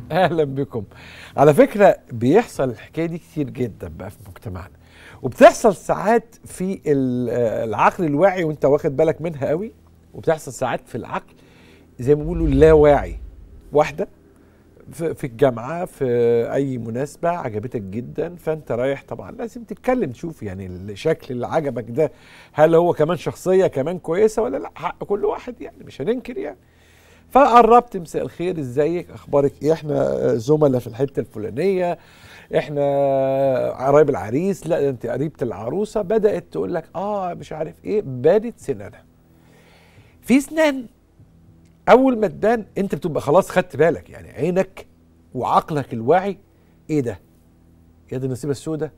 اهلا بكم على فكره بيحصل الحكايه دي كتير جدا بقى في مجتمعنا وبتحصل ساعات في ال- آه، العقل الواعي وانت واخد بالك منها قوي وبتحصل ساعات في العقل زي ما بيقولوا اللاواعي واحده في في الجامعه في اي مناسبه عجبتك جدا فانت رايح طبعا لازم تتكلم تشوف يعني الشكل اللي عجبك ده هل هو كمان شخصيه كمان كويسه ولا لا حق كل واحد يعني مش هننكر يعني فقربت مساء الخير ازيك اخبارك ايه احنا زملاء في الحته الفلانيه احنا قرايب العريس لا ده انت قريبه العروسه بدات تقول لك اه مش عارف ايه بانت سنانها في سنان اول ما تبان انت بتبقى خلاص خدت بالك يعني عينك وعقلك الواعي ايه ده يا دي النصيبه السوداء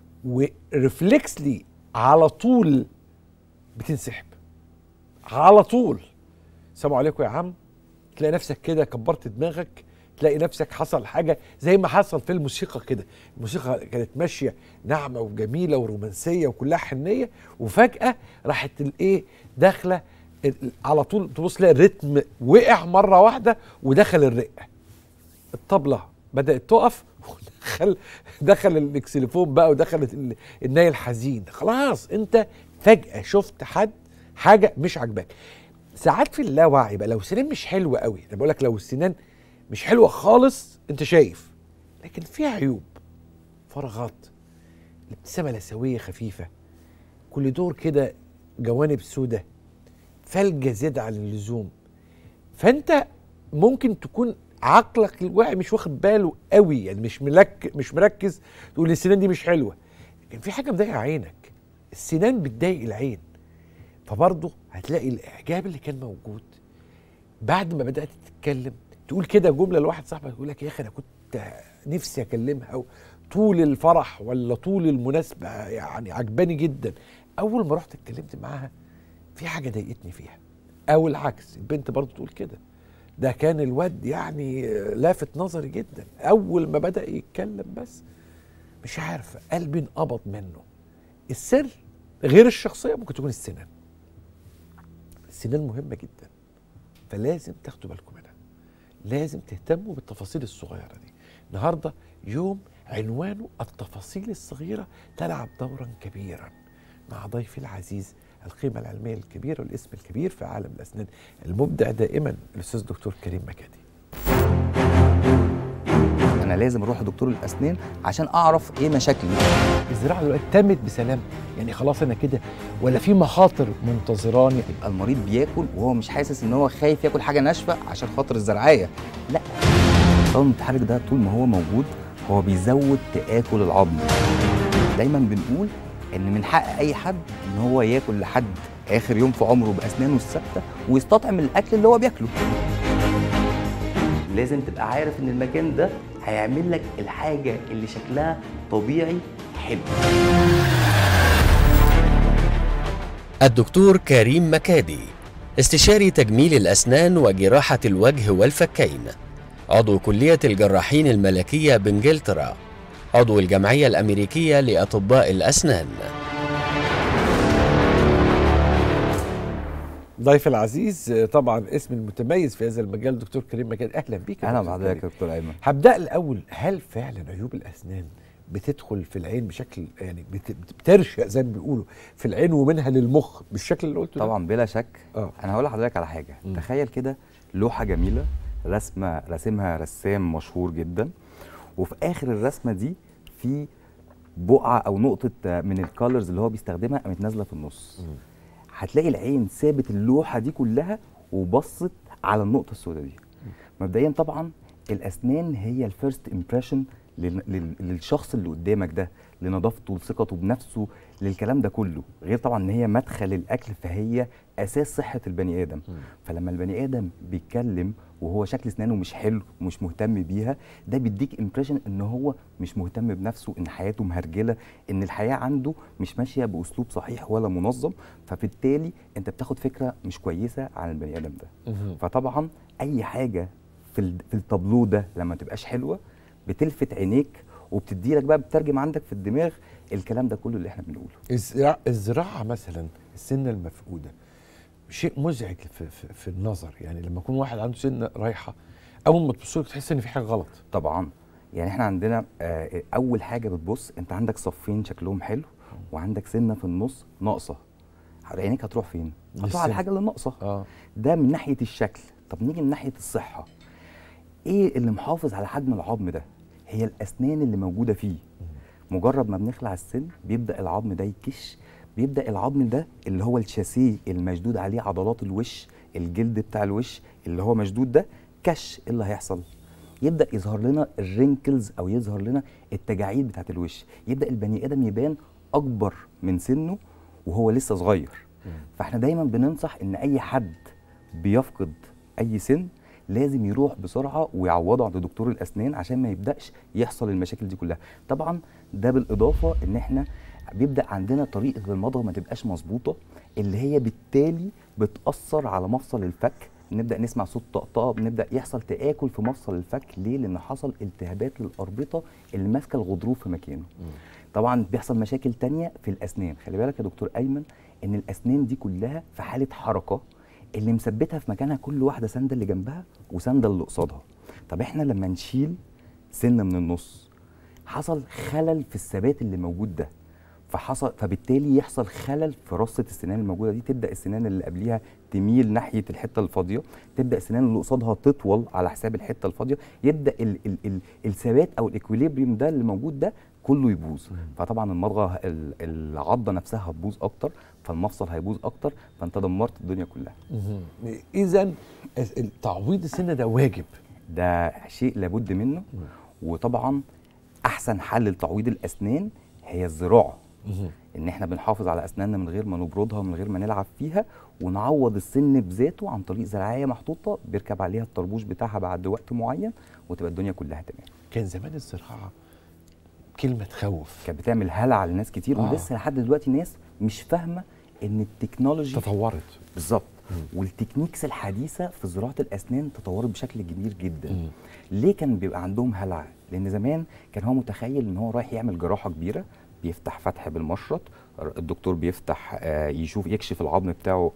ورفلكسلي على طول بتنسحب على طول السلام عليكم يا عم تلاقي نفسك كده كبرت دماغك تلاقي نفسك حصل حاجة زي ما حصل في الموسيقى كده الموسيقى كانت ماشية ناعمة وجميلة ورومانسية وكلها حنية وفجأة راحت الايه داخلة ال- على طول تبص تلاقي الريتم وقع مرة واحدة ودخل الرقة الطبلة بدأت تقف ودخل دخل الاكسليفون بقى ودخلت ال- الناي الحزين خلاص انت فجأة شفت حد حاجة مش عاجباك ساعات في اللاوعي بقى لو السنان مش حلوة قوي انا بقول لك لو السنان مش حلوة خالص انت شايف لكن فيها عيوب فراغات الابتسامة لثوية خفيفة كل دور كده جوانب سودة فلجة زيادة عن اللزوم فانت ممكن تكون عقلك الواعي مش واخد باله قوي يعني مش ملك مش مركز تقول السنان دي مش حلوه لكن في حاجه مضايقه عينك السنان بتضايق العين فبرضه هتلاقي الاعجاب اللي كان موجود بعد ما بدات تتكلم تقول كده جمله لواحد صاحبك يقول لك يا اخي انا كنت نفسي اكلمها أو طول الفرح ولا طول المناسبه يعني عجباني جدا اول ما رحت اتكلمت معاها في حاجه ضايقتني فيها او العكس البنت برضه تقول كده ده كان الواد يعني لافت نظري جدا اول ما بدا يتكلم بس مش عارف قلبي انقبض منه السر غير الشخصيه ممكن تكون السنان السنان مهمه جدا فلازم تاخدوا بالكم منها لازم تهتموا بالتفاصيل الصغيره دي النهارده يوم عنوانه التفاصيل الصغيره تلعب دورا كبيرا مع ضيفي العزيز القيمة العلمية الكبيرة والاسم الكبير في عالم الأسنان المبدع دائما الأستاذ دكتور كريم مكادي انا لازم اروح لدكتور الاسنان عشان اعرف ايه مشاكلي الزراعة دلوقتي تمت بسلام يعني خلاص أنا كده ولا في مخاطر منتظراني يبقى المريض بياكل وهو مش حاسس ان هو خايف ياكل حاجه ناشفه عشان خاطر الزرعيه لا الطاقم المتحرك ده طول ما هو موجود هو بيزود تاكل العظم دايما بنقول ان من حق اي حد ان هو ياكل لحد اخر يوم في عمره باسنانه الثابته ويستطعم الاكل اللي هو بياكله لازم تبقى عارف ان المكان ده هيعمل لك الحاجه اللي شكلها طبيعي حلو الدكتور كريم مكادي استشاري تجميل الأسنان وجراحة الوجه والفكين عضو كلية الجراحين الملكية بإنجلترا عضو الجمعية الأمريكية لأطباء الأسنان ضيف العزيز آه، طبعا اسم المتميز في هذا المجال دكتور كريم مكادي أهلا بيك يا اهلا دكتور بحضرتك كريم. يا دكتور ايمن هبدأ الأول هل فعلا عيوب الأسنان بتدخل في العين بشكل يعني بت- بترشق زي ما بيقولوا في العين ومنها للمخ بالشكل اللي قلته ده؟ طبعا بلا شك اه انا هقول لحضرتك على حاجه مم. تخيل كده لوحه جميله رسمه راسمها رسام مشهور جدا وفي اخر الرسمه دي في بقعه او نقطه من الكالرز اللي هو بيستخدمها قامت نازله في النص مم. هتلاقي العين سابت اللوحه دي كلها وبصت على النقطه السوداء دي مبدئيا طبعا الاسنان هي الفيرست امبريشن للشخص اللي قدامك ده لنظافته لثقته بنفسه للكلام ده كله غير طبعا ان هي مدخل الاكل فهي اساس صحه البني ادم مم. فلما البني ادم بيتكلم وهو شكل اسنانه مش حلو ومش مهتم بيها ده بيديك امبريشن ان هو مش مهتم بنفسه ان حياته مهرجله ان الحياه عنده مش ماشيه باسلوب صحيح ولا منظم فبالتالي انت بتاخد فكره مش كويسه عن البني ادم ده مهم. فطبعا اي حاجه في ال- في التابلو ده لما تبقاش حلوه بتلفت عينيك وبتدي لك بقى بترجم عندك في الدماغ الكلام ده كله اللي احنا بنقوله الزراعة, الزراعة مثلا السنة المفقودة شيء مزعج في, في, في النظر يعني لما يكون واحد عنده سنة رايحة اول ما تبص لك تحس ان في حاجه غلط طبعا يعني احنا عندنا آه، اول حاجه بتبص انت عندك صفين شكلهم حلو وعندك سنه في النص ناقصه عينيك هتروح فين هتروح للسن. على الحاجه اللي ناقصه اه ده من ناحيه الشكل طب نيجي من ناحيه الصحه ايه اللي محافظ على حجم العظم ده هي الاسنان اللي موجوده فيه مجرد ما بنخلع السن بيبدا العظم ده يكش بيبدا العظم ده اللي هو الشاسيه المشدود عليه عضلات الوش الجلد بتاع الوش اللي هو مشدود ده كش ايه اللي هيحصل يبدا يظهر لنا الرينكلز او يظهر لنا التجاعيد بتاعت الوش يبدا البني ادم يبان اكبر من سنه وهو لسه صغير فاحنا دايما بننصح ان اي حد بيفقد اي سن لازم يروح بسرعه ويعوضه عند دكتور الاسنان عشان ما يبداش يحصل المشاكل دي كلها طبعا ده بالاضافه ان احنا بيبدا عندنا طريقه المضغ ما تبقاش مظبوطه اللي هي بالتالي بتاثر على مفصل الفك نبدا نسمع صوت طقطقه بنبدا يحصل تاكل في مفصل الفك ليه لان حصل التهابات للاربطه اللي ماسكه الغضروف في مكانه طبعا بيحصل مشاكل تانية في الاسنان خلي بالك يا دكتور ايمن ان الاسنان دي كلها في حاله حركه اللي مثبتها في مكانها كل واحده سنده اللي جنبها وسنده اللي قصادها طب احنا لما نشيل سنه من النص حصل خلل في الثبات اللي موجود ده فحصل فبالتالي يحصل خلل في رصه السنان الموجوده دي تبدا السنان اللي قبليها تميل ناحيه الحته الفاضيه تبدا السنان اللي قصادها تطول على حساب الحته الفاضيه يبدا ال ال ال الثبات او الاكويليبريم ده اللي موجود ده كله يبوظ فطبعا المضغه ال- العضه نفسها هتبوظ اكتر فالمفصل هيبوظ اكتر فانت دمرت الدنيا كلها اذا تعويض السن ده واجب ده شيء لابد منه وطبعا احسن حل لتعويض الاسنان هي الزراعه ان احنا بنحافظ على اسناننا من غير ما نبردها ومن غير ما نلعب فيها ونعوض السن بذاته عن طريق زراعيه محطوطه بيركب عليها الطربوش بتاعها بعد وقت معين وتبقى الدنيا كلها تمام كان زمان الزراعه كلمه تخوف كانت بتعمل هلع لناس كتير آه. ولسه لحد دلوقتي ناس مش فاهمه ان التكنولوجي تطورت بالظبط والتكنيكس الحديثه في زراعه الاسنان تطورت بشكل كبير جدا مم. ليه كان بيبقى عندهم هلع لان زمان كان هو متخيل ان هو رايح يعمل جراحه كبيره بيفتح فتح بالمشرط الدكتور بيفتح آه، يشوف يكشف العظم بتاعه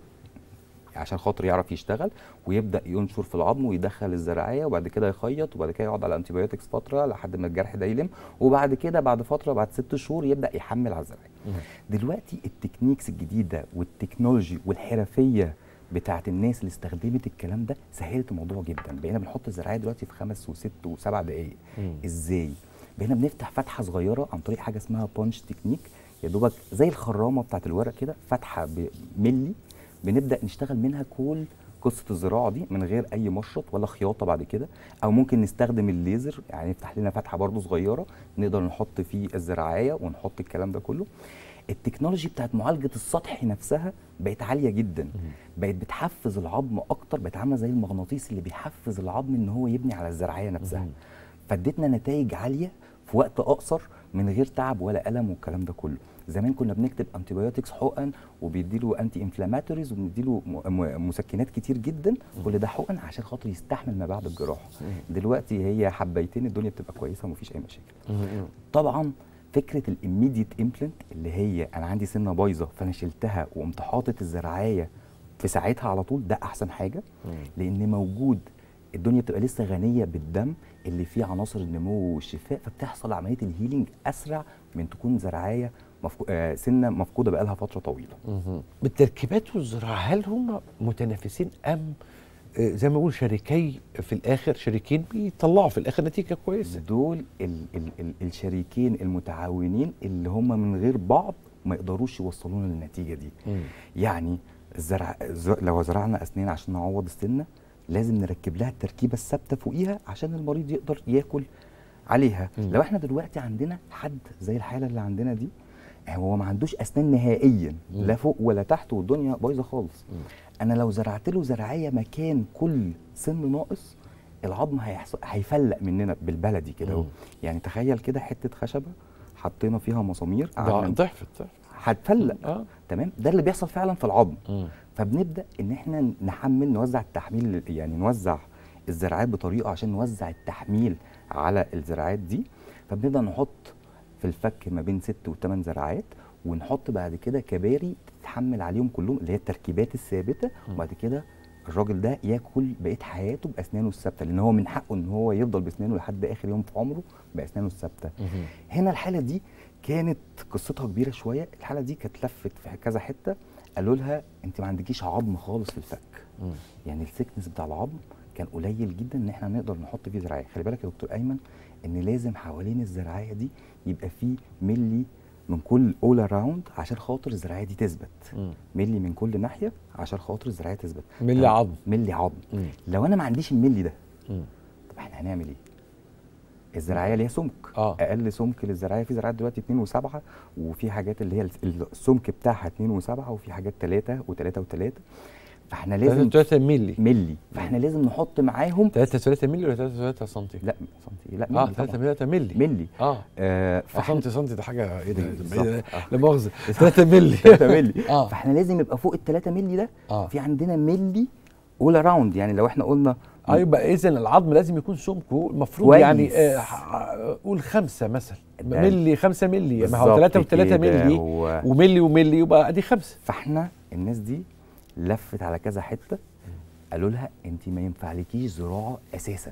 عشان خاطر يعرف يشتغل ويبدا ينشر في العظم ويدخل الزراعيه وبعد كده يخيط وبعد كده يقعد على انتيبيوتكس فتره لحد ما الجرح ده يلم وبعد كده بعد فتره بعد ست شهور يبدا يحمل على الزراعيه دلوقتي التكنيكس الجديده والتكنولوجي والحرفيه بتاعت الناس اللي استخدمت الكلام ده سهلت الموضوع جدا بقينا بنحط الزراعيه دلوقتي في خمس وست وسبع دقائق ازاي بقينا بنفتح فتحه صغيره عن طريق حاجه اسمها بانش تكنيك يا دوبك زي الخرامه بتاعت الورق كده فتحه بملي بنبدا نشتغل منها كل قصه الزراعه دي من غير اي مشرط ولا خياطه بعد كده او ممكن نستخدم الليزر يعني نفتح لنا فتحه برضو صغيره نقدر نحط فيه الزراعيه ونحط الكلام ده كله التكنولوجي بتاعت معالجه السطح نفسها بقت عاليه جدا بقت بتحفز العظم اكتر بقت عامله زي المغناطيس اللي بيحفز العظم ان هو يبني على الزراعيه نفسها فادتنا نتائج عاليه في وقت اقصر من غير تعب ولا الم والكلام ده كله زمان كنا بنكتب انتيبيوتكس حقن وبيديله انتي انفلاماتوريز وبنديله م- م- مسكنات كتير جدا كل ده حقن عشان خاطر يستحمل ما بعد الجراحه دلوقتي هي حبيتين الدنيا بتبقى كويسه ومفيش اي مشاكل طبعا فكره الاميديت امبلانت اللي هي انا عندي سنه بايظه فانا شلتها وقمت حاطط الزراعيه في ساعتها على طول ده احسن حاجه لان موجود الدنيا بتبقى لسه غنيه بالدم اللي فيه عناصر النمو والشفاء فبتحصل عمليه الهيلينج اسرع من تكون زراعيه مفكو... آه سنه مفقوده بقالها فتره طويله بالتركيبات والزراعه هل هم متنافسين ام آه، زي ما بقول شريكي في الاخر شريكين بيطلعوا في الاخر نتيجه كويسه دول ال ال ال الشريكين المتعاونين اللي هم من غير بعض ما يقدروش يوصلونا للنتيجه دي يعني الزرع ز- لو زرعنا اسنان عشان نعوض السنه لازم نركب لها التركيبه الثابته فوقيها عشان المريض يقدر ياكل عليها مم. لو احنا دلوقتي عندنا حد زي الحاله اللي عندنا دي هو ما عندوش اسنان نهائيا مم. لا فوق ولا تحت والدنيا بايظه خالص مم. انا لو زرعت له زراعيه مكان كل سن ناقص العظم هيحصل هيفلق مننا بالبلدي كده اهو مم. يعني تخيل كده حته خشبه حطينا فيها مسامير ده قعدنا- ضعف ضعف هتفلق اه تمام ده اللي بيحصل فعلا في العظم مم. فبنبدا ان احنا نحمل نوزع التحميل يعني نوزع الزراعات بطريقه عشان نوزع التحميل على الزراعات دي فبنبدا نحط في الفك ما بين ست وثمان زراعات ونحط بعد كده كباري تتحمل عليهم كلهم اللي هي التركيبات الثابته وبعد كده الراجل ده ياكل بقيه حياته باسنانه الثابته لان هو من حقه ان هو يفضل باسنانه لحد اخر يوم في عمره باسنانه الثابته هنا الحاله دي كانت قصتها كبيره شويه الحاله دي كانت لفت في كذا حته قالوا لها انت ما عندكيش عظم خالص في الفك يعني الثيكنس بتاع العظم كان قليل جدا ان احنا نقدر نحط فيه زراعيه خلي بالك يا دكتور ايمن ان لازم حوالين الزراعيه دي يبقى فيه ملي من كل اول اراوند عشان خاطر الزراعيه دي تثبت ملي من كل ناحيه عشان خاطر الزراعيه تثبت ملي طب عظم. ملي عظم مم. لو انا ما عنديش الملي ده مم. طب احنا هنعمل ايه الزراعيه ليها سمك آه. اقل سمك للزراعيه في زراعات دلوقتي 2 و7 وفي حاجات اللي هي السمك بتاعها 2 و7 وفي حاجات 3 و3 و3 فاحنا لازم 3 ملي ملي فاحنا لازم نحط معاهم 3 3 ملي ولا 3 3 سنتي؟ لا سنتي لا اه ملي 3 طبعا 3 ملي ملي اه آه آه، فاحنا سنتي سنتي ده حاجه ايه ده بالظبط. إيه ده؟ آه. لا مؤاخذه 3 ملي 3 ملي آه. فاحنا لازم يبقى فوق ال 3 ملي ده آه. في عندنا ملي اول اراوند يعني لو احنا قلنا اه يبقى اذا العظم لازم يكون سمكه المفروض كويس. يعني آه ح- قول خمسه مثلا ده- ملي خمسة ملي ما هو بالظبط 3 و3 كده، ملي و- وملي وملي يبقى ادي خمسه فاحنا الناس دي لفت على كذا حته قالوا لها انت ما ينفعلكيش زراعه اساسا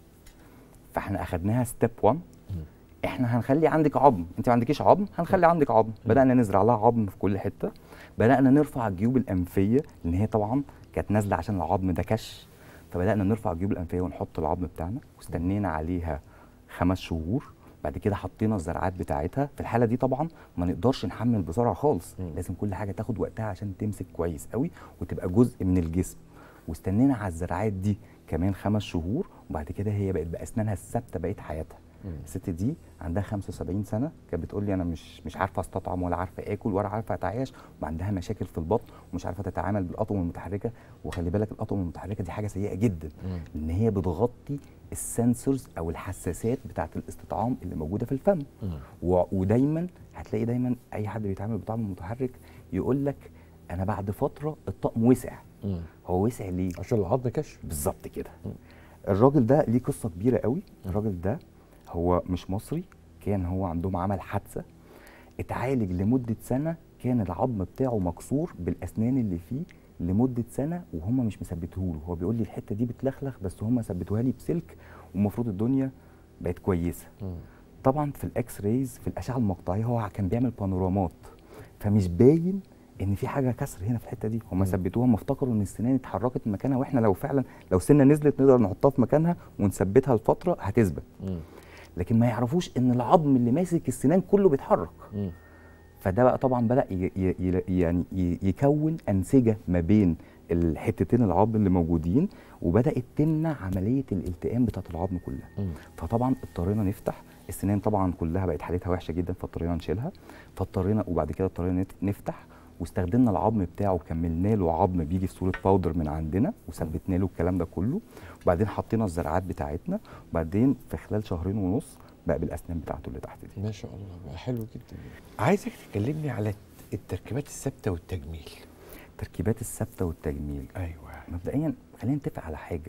فاحنا اخدناها ستيب 1 احنا هنخلي عندك عظم انت ما عندكيش عظم هنخلي عندك عظم بدانا نزرع لها عظم في كل حته بدانا نرفع الجيوب الانفيه لان هي طبعا كانت نازله عشان العظم ده كش فبدانا نرفع الجيوب الانفيه ونحط العظم بتاعنا واستنينا عليها خمس شهور بعد كده حطينا الزرعات بتاعتها في الحاله دي طبعا ما نقدرش نحمل بسرعه خالص لازم كل حاجه تاخد وقتها عشان تمسك كويس قوي وتبقى جزء من الجسم واستنينا على الزرعات دي كمان خمس شهور وبعد كده هي بقت باسنانها الثابته بقيه حياتها الست دي عندها 75 سنه كانت بتقول لي انا مش مش عارفه استطعم ولا عارفه اكل ولا عارفه اتعايش وعندها مشاكل في البطن ومش عارفه تتعامل بالاطقم المتحركه وخلي بالك الاطقم المتحركه دي حاجه سيئه جدا لان هي بتغطي السنسورز او الحساسات بتاعه الاستطعام اللي موجوده في الفم و- ودايما هتلاقي دايما اي حد بيتعامل بطعم متحرك يقول لك انا بعد فتره الطقم وسع هو وسع ليه عشان العظم كش بالظبط كده الراجل ده ليه قصه كبيره قوي الراجل ده هو مش مصري كان هو عندهم عمل حادثه اتعالج لمده سنه كان العظم بتاعه مكسور بالاسنان اللي فيه لمده سنه وهم مش مثبتهوله هو بيقول لي الحته دي بتلخلخ بس هم ثبتوها لي بسلك والمفروض الدنيا بقت كويسه طبعا في الاكس رايز في الاشعه المقطعيه هو كان بيعمل بانورامات فمش باين ان في حاجه كسر هنا في الحته دي هم ثبتوها هم افتكروا ان السنان اتحركت من مكانها واحنا لو فعلا لو سنه نزلت نقدر نحطها في مكانها ونثبتها لفتره هتثبت لكن ما يعرفوش ان العظم اللي ماسك السنان كله بيتحرك فده بقى طبعا بدا ي- ي- ي- يعني ي- يكون انسجه ما بين الحتتين العظم اللي موجودين وبدات تمنع عمليه الالتئام بتاعه العظم كلها فطبعا اضطرينا نفتح السنان طبعا كلها بقت حالتها وحشه جدا فاضطرينا نشيلها فاضطرينا وبعد كده اضطرينا نت- نفتح واستخدمنا العظم بتاعه وكملنا له عظم بيجي في صوره باودر من عندنا وثبتنا له الكلام ده كله وبعدين حطينا الزرعات بتاعتنا وبعدين في خلال شهرين ونص بقى بالاسنان بتاعته اللي تحت دي ما شاء الله بقى حلو جدا عايزك تكلمني على التركيبات الثابته والتجميل التركيبات الثابته والتجميل ايوه مبدئيا خلينا نتفق على حاجه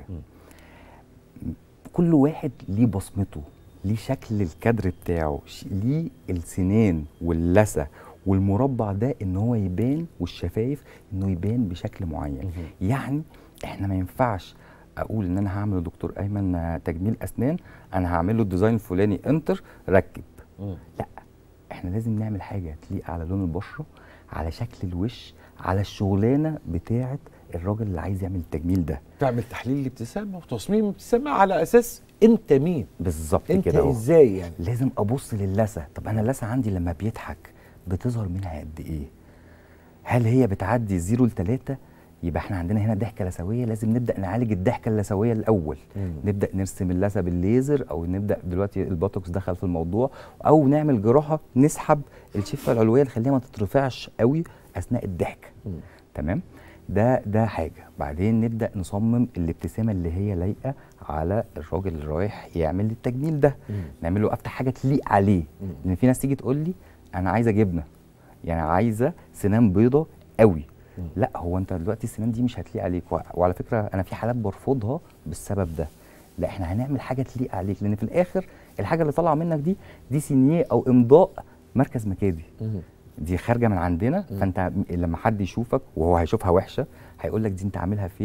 كل واحد ليه بصمته ليه شكل الكادر بتاعه ش- ليه السنان واللثه والمربع ده ان هو يبان والشفايف انه يبان بشكل معين يعني احنا ما ينفعش اقول ان انا هعمل لدكتور ايمن آه، تجميل اسنان انا هعمل له الديزاين الفلاني انتر ركب لا احنا لازم نعمل حاجه تليق على لون البشره على شكل الوش على الشغلانه بتاعه الراجل اللي عايز يعمل التجميل ده تعمل تحليل الابتسامه وتصميم الابتسامه على اساس انت مين بالظبط انت كده اهو. ازاي يعني لازم ابص للثه طب انا اللثه عندي لما بيضحك بتظهر منها قد ايه هل هي بتعدي 0 ل 3 يبقى احنا عندنا هنا ضحكه لثويه لازم نبدا نعالج الضحكه اللثويه الاول مم. نبدا نرسم اللثه بالليزر او نبدا دلوقتي البوتوكس دخل في الموضوع او نعمل جراحه نسحب الشفه العلويه نخليها ما تترفعش قوي اثناء الضحك تمام ده ده حاجه بعدين نبدا نصمم الابتسامه اللي هي لايقه على الراجل اللي رايح يعمل التجميل ده نعمل له افتح حاجه تليق عليه لان في ناس تيجي تقول لي انا عايزه جبنه يعني عايزه سنان بيضه قوي لا هو انت دلوقتي السنان دي مش هتليق عليك وع- وعلى فكره انا في حالات برفضها بالسبب ده لا احنا هنعمل حاجه تليق عليك لان في الاخر الحاجه اللي طالعه منك دي دي سينيه او امضاء مركز مكادي دي خارجه من عندنا فانت م- لما حد يشوفك وهو هيشوفها وحشه هيقول لك دي انت عاملها فين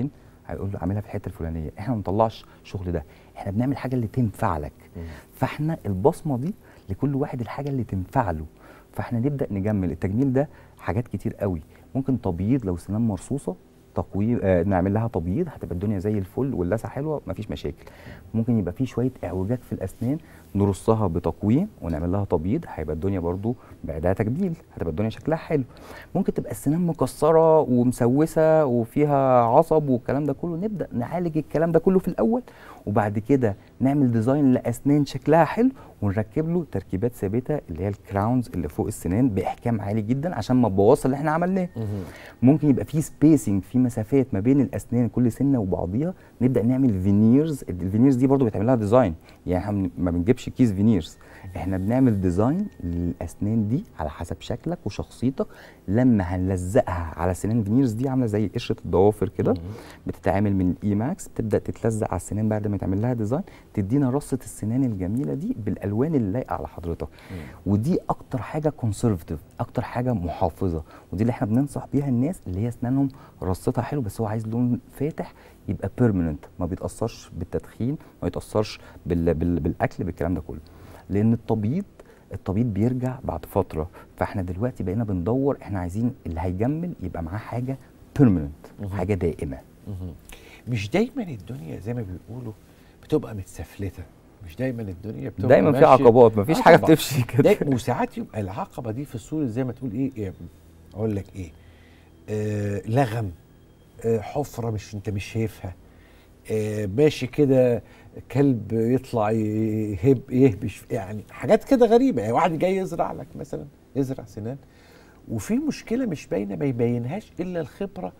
هيقول له اعملها في الحته الفلانيه احنا ما بنطلعش الشغل ده احنا بنعمل حاجه اللي تنفع لك فاحنا البصمه دي لكل واحد الحاجه اللي تنفع له فاحنا نبدا نجمل التجميل ده حاجات كتير قوي ممكن تبييض لو سنان مرصوصه تقويم آه نعمل لها تبييض هتبقى الدنيا زي الفل واللثه حلوه مفيش مشاكل ممكن يبقى في شويه اعوجاج في الاسنان نرصها بتقويم ونعمل لها تبييض هيبقى الدنيا برضو بعدها تجميل هتبقى الدنيا شكلها حلو ممكن تبقى السنان مكسره ومسوسه وفيها عصب والكلام ده كله نبدا نعالج الكلام ده كله في الاول وبعد كده نعمل ديزاين لاسنان شكلها حلو ونركب له تركيبات ثابته اللي هي الكراونز اللي فوق السنان باحكام عالي جدا عشان ما تبوظش اللي احنا عملناه ممكن يبقى في سبيسنج في مسافات ما بين الاسنان كل سنه وبعضيها نبدا نعمل فينيرز الفينيرز دي برضو بيتعمل لها ديزاين يعني احنا ما بنجيبش كيس فينيرز احنا بنعمل ديزاين للاسنان دي على حسب شكلك وشخصيتك لما هنلزقها على سنان فينيرز دي عامله زي قشره الضوافر كده بتتعمل من الاي ماكس بتبدا تتلزق على السنان بعد ما يتعمل لها ديزاين تدينا رصه السنان الجميله دي بالالوان اللي لايقه على حضرتك ودي اكتر حاجه كونسرفتيف اكتر حاجه محافظه ودي اللي احنا بننصح بيها الناس اللي هي اسنانهم رصتها حلو بس هو عايز لون فاتح يبقى بيرمننت ما بيتاثرش بالتدخين ما يتاثرش بال... بال... بالاكل بالكلام ده كله لان التبييض التبييض بيرجع بعد فتره فاحنا دلوقتي بقينا بندور احنا عايزين اللي هيجمل يبقى معاه حاجه بيرمننت حاجه دائمه مش دايما الدنيا زي ما بيقولوا بتبقى متسفلته مش دايما الدنيا بتبقى دايما في ماشية- عقبات مفيش آه حاجه طبعاً. بتمشي كده داي- وساعات يبقى العقبه دي في الصوره زي ما تقول ايه, إيه اقول لك ايه آه لغم آه حفره مش انت مش شايفها آه ماشي كده كلب يطلع يهب يهبش يعني حاجات كده غريبه يعني واحد جاي يزرع لك مثلا يزرع سنان وفي مشكله مش باينه ما يبينهاش الا الخبره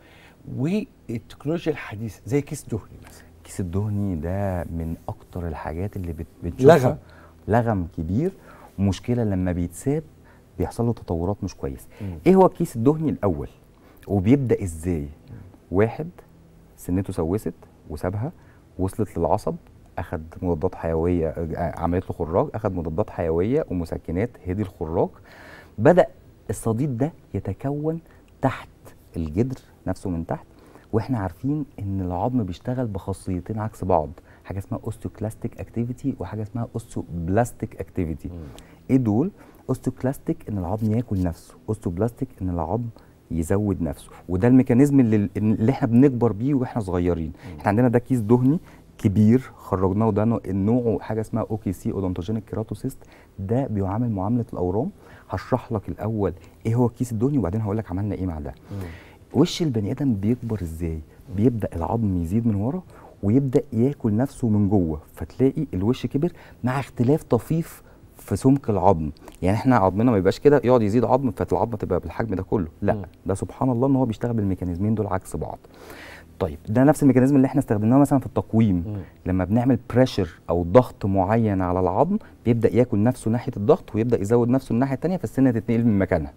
والتكنولوجيا الحديثه زي كيس دهني مثلا الكيس الدهني ده من اكتر الحاجات اللي بت- بنشوفها لغم. لغم كبير ومشكله لما بيتساب بيحصل له تطورات مش كويس مم. ايه هو الكيس الدهني الاول وبيبدا ازاي واحد سنته سوست وسابها وصلت للعصب اخد مضادات حيويه آه، عملت له خراج اخد مضادات حيويه ومسكنات هدي الخراج بدا الصديد ده يتكون تحت الجدر نفسه من تحت واحنا عارفين ان العظم بيشتغل بخاصيتين عكس بعض حاجه اسمها اوستيوكلاستيك اكتيفيتي وحاجه اسمها اوستيوبلاستيك اكتيفيتي ايه دول اوستيوكلاستيك ان العظم ياكل نفسه اوستيوبلاستيك ان العظم يزود نفسه وده الميكانيزم اللي, اللي احنا بنكبر بيه واحنا صغيرين احنا عندنا ده كيس دهني كبير خرجناه وده نوع- نوعه حاجه اسمها اوكي سي اودونتوجينيك كيراتوسيست ده بيعامل معامله الاورام هشرح لك الاول ايه هو الكيس الدهني وبعدين هقول لك عملنا ايه مع ده وش البني ادم بيكبر ازاي بيبدا العظم يزيد من ورا ويبدا ياكل نفسه من جوه فتلاقي الوش كبر مع اختلاف طفيف في سمك العظم يعني احنا عظمنا ما يبقاش كده يقعد يزيد عظم فالعظمه تبقى بالحجم ده كله لا مم. ده سبحان الله ان هو بيشتغل بالميكانيزمين دول عكس بعض طيب ده نفس الميكانيزم اللي احنا استخدمناه مثلا في التقويم مم. لما بنعمل بريشر او ضغط معين على العظم بيبدا ياكل نفسه ناحيه الضغط ويبدا يزود نفسه الناحيه الثانيه فالسنه تتنقل من مكانها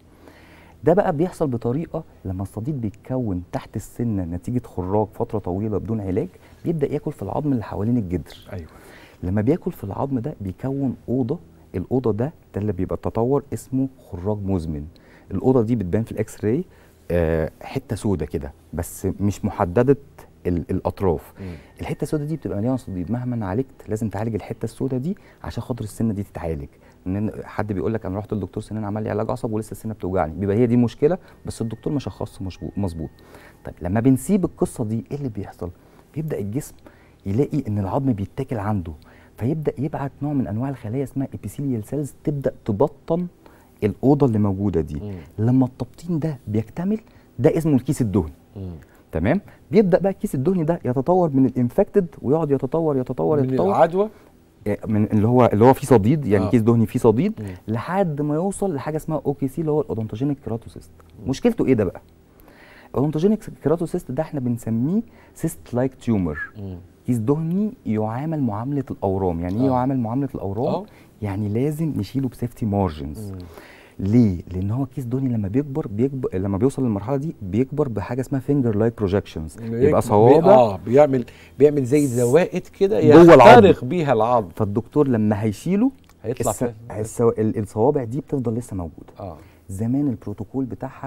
ده بقى بيحصل بطريقه لما الصديد بيتكون تحت السنه نتيجه خراج فتره طويله بدون علاج بيبدا ياكل في العظم اللي حوالين الجدر ايوه لما بياكل في العظم ده بيكون اوضه الاوضه ده ده اللي بيبقى التطور اسمه خراج مزمن الاوضه دي بتبان في الاكس راي آه حته سودة كده بس مش محدده ال- الاطراف مم. الحته السوداء دي بتبقى مليانه صديد مهما عالجت لازم تعالج الحته السوداء دي عشان خاطر السنه دي تتعالج ان حد بيقول لك انا رحت للدكتور سنان عمل لي علاج عصب ولسه السنه بتوجعني بيبقى هي دي مشكله بس الدكتور ما شخصش مشبو- مظبوط طيب لما بنسيب القصه دي ايه اللي بيحصل بيبدا الجسم يلاقي ان العظم بيتاكل عنده فيبدا يبعت نوع من انواع الخلايا اسمها ابيثيليال سيلز تبدا تبطن الاوضه اللي موجوده دي مم. لما التبطين ده بيكتمل ده اسمه الكيس الدهني مم. تمام بيبدا بقى الكيس الدهني ده يتطور من الانفكتد ويقعد يتطور يتطور من يتطور العدوى من اللي هو اللي هو فيه صديد يعني آه. آه. كيس دهني فيه صديد مم. لحد ما يوصل لحاجه اسمها اوكي سي اللي هو الاودونتوجينيك كيراتوسيست مشكلته ايه ده بقى الاودونتوجينيك كيراتوسيست ده احنا بنسميه سيست لايك تيومر مم. كيس دهني يعامل معامله الاورام يعني ايه آه. يعامل معامله الاورام آه. يعني لازم نشيله بسيفتي مارجنز مم. ليه؟ لان هو كيس دهني لما بيكبر بيكبر لما بيوصل للمرحله دي بيكبر بحاجه اسمها فينجر لايك بروجكشنز بيك- يبقى صوابع اه بيعمل بيعمل زي زوائد كده جوه العظم. يخترق بيها العظم فالدكتور لما هيشيله هيطلع الس... فين؟ السو... ال- الصوابع دي بتفضل لسه موجوده اه زمان البروتوكول بتاعها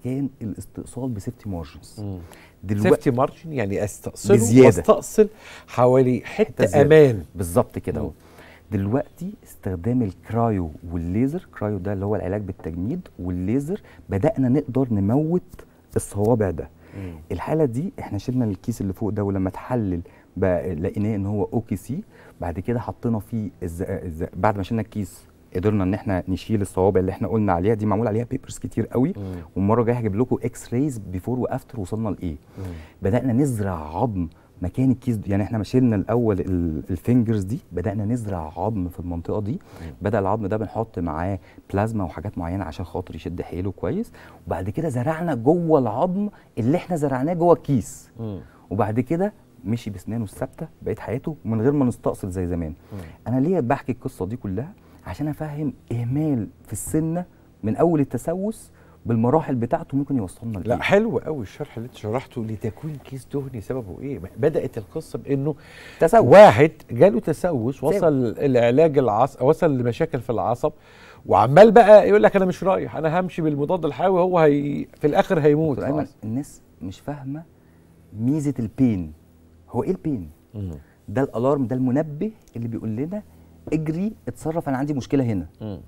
كان الاستئصال بسيفتي مارجنز سيفتي مارجن يعني استأصله بزيادة. واستأصل حوالي حته زيادة. امان بالظبط كده مم. اهو دلوقتي استخدام الكرايو والليزر كرايو ده اللي هو العلاج بالتجميد والليزر بدأنا نقدر نموت الصوابع ده الحاله دي احنا شلنا الكيس اللي فوق ده ولما اتحلل بقى لقيناه ان هو اوكي سي بعد كده حطينا فيه الز... الز... بعد ما شلنا الكيس قدرنا ان احنا نشيل الصوابع اللي احنا قلنا عليها دي معمول عليها بيبرز كتير قوي والمره الجايه هجيب لكم اكس رايز بيفور وافتر وصلنا لايه بدانا نزرع عظم مكان الكيس ده يعني احنا ما شلنا الاول ال- الفينجرز دي بدانا نزرع عظم في المنطقه دي بدا العظم ده بنحط معاه بلازما وحاجات معينه عشان خاطر يشد حيله كويس وبعد كده زرعنا جوه العظم اللي احنا زرعناه جوه الكيس وبعد كده مشي بسنانه الثابته بقيت حياته من غير ما نستأصل زي زمان انا ليه بحكي القصه دي كلها عشان افهم اهمال في السنه من اول التسوس بالمراحل بتاعته ممكن يوصلنا لا لإيه. حلو قوي الشرح اللي انت شرحته لتكوين كيس دهني سببه ايه بدات القصه بانه تسوس واحد جاله تسوس وصل العلاج العصب وصل لمشاكل في العصب وعمال بقى يقول لك انا مش رايح انا همشي بالمضاد الحيوي هو هي في الاخر هيموت دكتور ايمن خلاص. الناس مش فاهمه ميزه البين هو ايه البين مم. ده الالارم ده المنبه اللي بيقول لنا اجري اتصرف انا عندي مشكله هنا مم.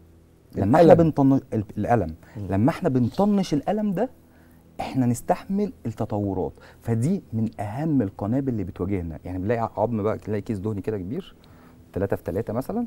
لما احنا الألم. بنطنش ال- الالم لما احنا بنطنش الالم ده احنا نستحمل التطورات فدي من اهم القنابل اللي بتواجهنا يعني بنلاقي عظم بقى تلاقي كيس دهني كده كبير 3 في 3 مثلا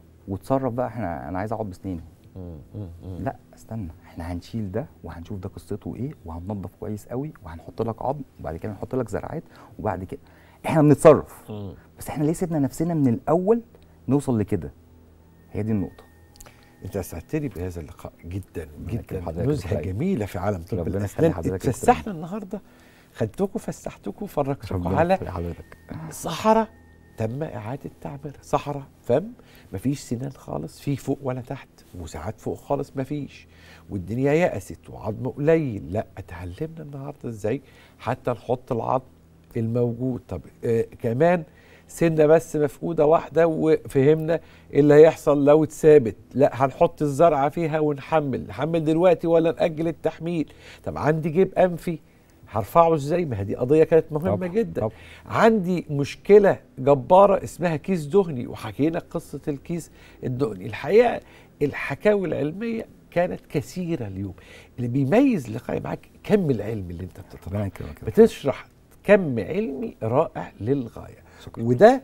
وتصرف بقى احنا انا عايز اقعد بسنيني مم. مم. مم. لا استنى احنا هنشيل ده وهنشوف ده قصته ايه وهننضف كويس قوي وهنحط لك عظم وبعد كده نحط لك زرعات وبعد كده احنا بنتصرف مم. بس احنا ليه سيبنا نفسنا من الاول نوصل لكده هي دي النقطه انت اسعدتني بهذا اللقاء جدا يكرم جدا حضرتك نزهه يا جميله في عالم طب ربنا الاسنان يخلي حضرتك يا اتفسحنا النهارده خدتكم فسحتكم فرجتكم على يخلي حضرتك صحراء تم إعادة تعميرها صحراء فم مفيش سنان خالص في فوق ولا تحت وساعات فوق خالص مفيش والدنيا يأست وعظم قليل لا اتعلمنا النهارده ازاي حتى نحط العظم الموجود طب آه كمان سنة بس مفقودة واحدة وفهمنا إيه اللي هيحصل لو اتثابت لا هنحط الزرعة فيها ونحمل نحمل دلوقتي ولا نأجل التحميل طب عندي جيب أنفي هرفعه ازاي ما هي دي قضيه كانت مهمه طبعاً، جدا طبعاً. عندي مشكله جباره اسمها كيس دهني وحكينا قصه الكيس الدهني الحقيقه الحكاوي العلميه كانت كثيره اليوم اللي بيميز لقائي معاك كم العلم اللي انت ربنا بتطرحه يكرمك بتشرح كم علمي رائع للغايه شكراً. وده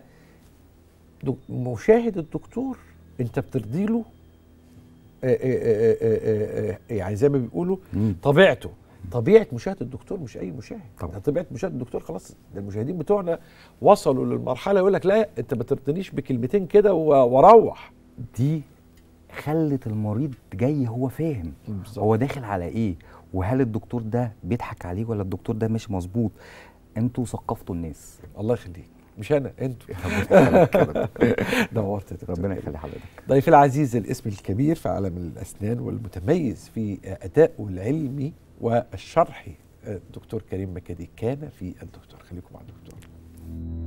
دك- مشاهد الدكتور انت بترضي له آه، آه، آه، آه، آه، يعني زي ما بيقولوا مم. طبيعته طبيعه مشاهد الدكتور مش اي مشاهد طبعا. ده طبيعه مشاهد الدكتور خلاص ده المشاهدين بتوعنا وصلوا للمرحله يقول لك لا انت ما ترضنيش بكلمتين كده و- واروح دي خلت المريض جاي هو فاهم بالظبط. هو داخل على ايه وهل الدكتور ده بيضحك عليه ولا الدكتور ده مش مظبوط انتوا ثقفتوا الناس الله يخليك مش انا انتوا نورت يا دكتور ربنا كريم. يخلي حضرتك ضيفي العزيز الاسم الكبير في عالم الاسنان والمتميز في ادائه العلمي والشرحي الدكتور كريم مكادي كان في الدكتور خليكم مع الدكتور